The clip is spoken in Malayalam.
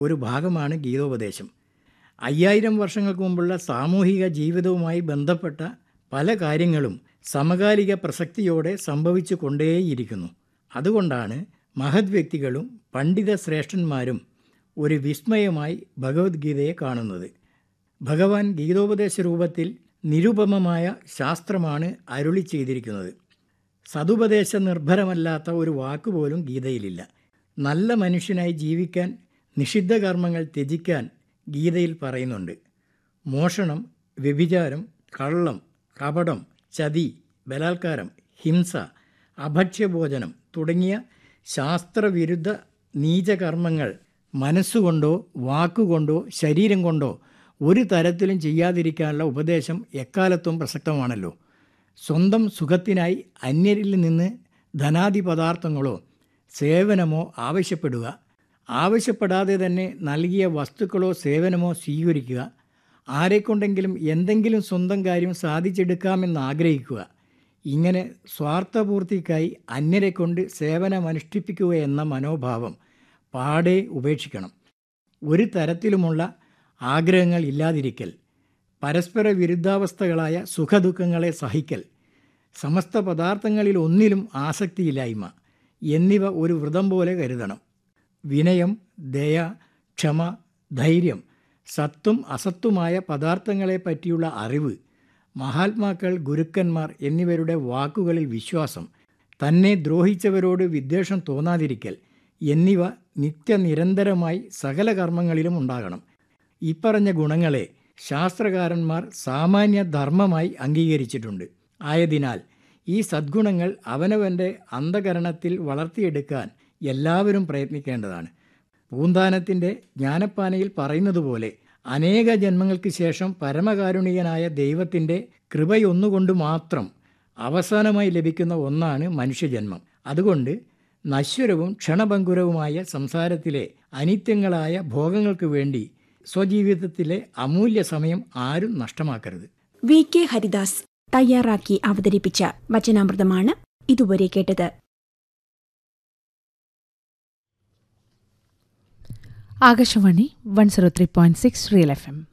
ഒരു ഭാഗമാണ് ഗീതോപദേശം അയ്യായിരം വർഷങ്ങൾക്ക് മുമ്പുള്ള സാമൂഹിക ജീവിതവുമായി ബന്ധപ്പെട്ട പല കാര്യങ്ങളും സമകാലിക പ്രസക്തിയോടെ സംഭവിച്ചു കൊണ്ടേയിരിക്കുന്നു അതുകൊണ്ടാണ് മഹത് വ്യക്തികളും പണ്ഡിത ശ്രേഷ്ഠന്മാരും ഒരു വിസ്മയമായി ഭഗവത്ഗീതയെ കാണുന്നത് ഭഗവാൻ ഗീതോപദേശ രൂപത്തിൽ നിരുപമമായ ശാസ്ത്രമാണ് അരുളി ചെയ്തിരിക്കുന്നത് സതുപദേശ നിർഭരമല്ലാത്ത ഒരു വാക്കുപോലും ഗീതയിലില്ല നല്ല മനുഷ്യനായി ജീവിക്കാൻ നിഷിദ്ധ കർമ്മങ്ങൾ ത്യജിക്കാൻ ഗീതയിൽ പറയുന്നുണ്ട് മോഷണം വ്യഭിചാരം കള്ളം കപടം ചതി ബലാത്കാരം ഹിംസ അഭക്ഷ്യഭോജനം തുടങ്ങിയ ശാസ്ത്രവിരുദ്ധ നീചകർമ്മങ്ങൾ മനസ്സുകൊണ്ടോ വാക്കുകൊണ്ടോ ശരീരം കൊണ്ടോ ഒരു തരത്തിലും ചെയ്യാതിരിക്കാനുള്ള ഉപദേശം എക്കാലത്തും പ്രസക്തമാണല്ലോ സ്വന്തം സുഖത്തിനായി അന്യരിൽ നിന്ന് ധനാദി പദാർത്ഥങ്ങളോ സേവനമോ ആവശ്യപ്പെടുക ആവശ്യപ്പെടാതെ തന്നെ നൽകിയ വസ്തുക്കളോ സേവനമോ സ്വീകരിക്കുക ആരെക്കൊണ്ടെങ്കിലും എന്തെങ്കിലും സ്വന്തം കാര്യം സാധിച്ചെടുക്കാമെന്ന് ആഗ്രഹിക്കുക ഇങ്ങനെ സ്വാർത്ഥപൂർത്തിക്കായി അന്യരെ കൊണ്ട് സേവനമനുഷ്ഠിപ്പിക്കുക എന്ന മനോഭാവം പാടെ ഉപേക്ഷിക്കണം ഒരു തരത്തിലുമുള്ള ആഗ്രഹങ്ങൾ ഇല്ലാതിരിക്കൽ പരസ്പര വിരുദ്ധാവസ്ഥകളായ സുഖദുഃഖങ്ങളെ സഹിക്കൽ സമസ്ത പദാർത്ഥങ്ങളിൽ ഒന്നിലും ആസക്തിയില്ലായ്മ എന്നിവ ഒരു വ്രതം പോലെ കരുതണം വിനയം ദയ ക്ഷമ ധൈര്യം സത്തും അസത്തുമായ പദാർത്ഥങ്ങളെ പറ്റിയുള്ള അറിവ് മഹാത്മാക്കൾ ഗുരുക്കന്മാർ എന്നിവരുടെ വാക്കുകളിൽ വിശ്വാസം തന്നെ ദ്രോഹിച്ചവരോട് വിദ്വേഷം തോന്നാതിരിക്കൽ എന്നിവ നിത്യനിരന്തരമായി സകല കർമ്മങ്ങളിലും ഉണ്ടാകണം ഇപ്പറഞ്ഞ ഗുണങ്ങളെ ശാസ്ത്രകാരന്മാർ സാമാന്യ ധർമ്മമായി അംഗീകരിച്ചിട്ടുണ്ട് ആയതിനാൽ ഈ സദ്ഗുണങ്ങൾ അവനവൻ്റെ അന്ധകരണത്തിൽ വളർത്തിയെടുക്കാൻ എല്ലാവരും പ്രയത്നിക്കേണ്ടതാണ് പൂന്താനത്തിൻ്റെ ജ്ഞാനപ്പാനയിൽ പറയുന്നത് പോലെ അനേക ജന്മങ്ങൾക്ക് ശേഷം പരമകാരുണികനായ ദൈവത്തിൻ്റെ കൃപയൊന്നുകൊണ്ട് മാത്രം അവസാനമായി ലഭിക്കുന്ന ഒന്നാണ് മനുഷ്യജന്മം അതുകൊണ്ട് നശ്വരവും ക്ഷണഭങ്കുരവുമായ സംസാരത്തിലെ അനിത്യങ്ങളായ ഭോഗങ്ങൾക്ക് വേണ്ടി സ്വജീവിതത്തിലെ അമൂല്യ സമയം ആരും നഷ്ടമാക്കരുത് വി കെ ഹരിദാസ് തയ്യാറാക്കി അവതരിപ്പിച്ച വചനാമൃതമാണ് ഇതുവരെ കേട്ടത് Akashvani one zero three point six real F M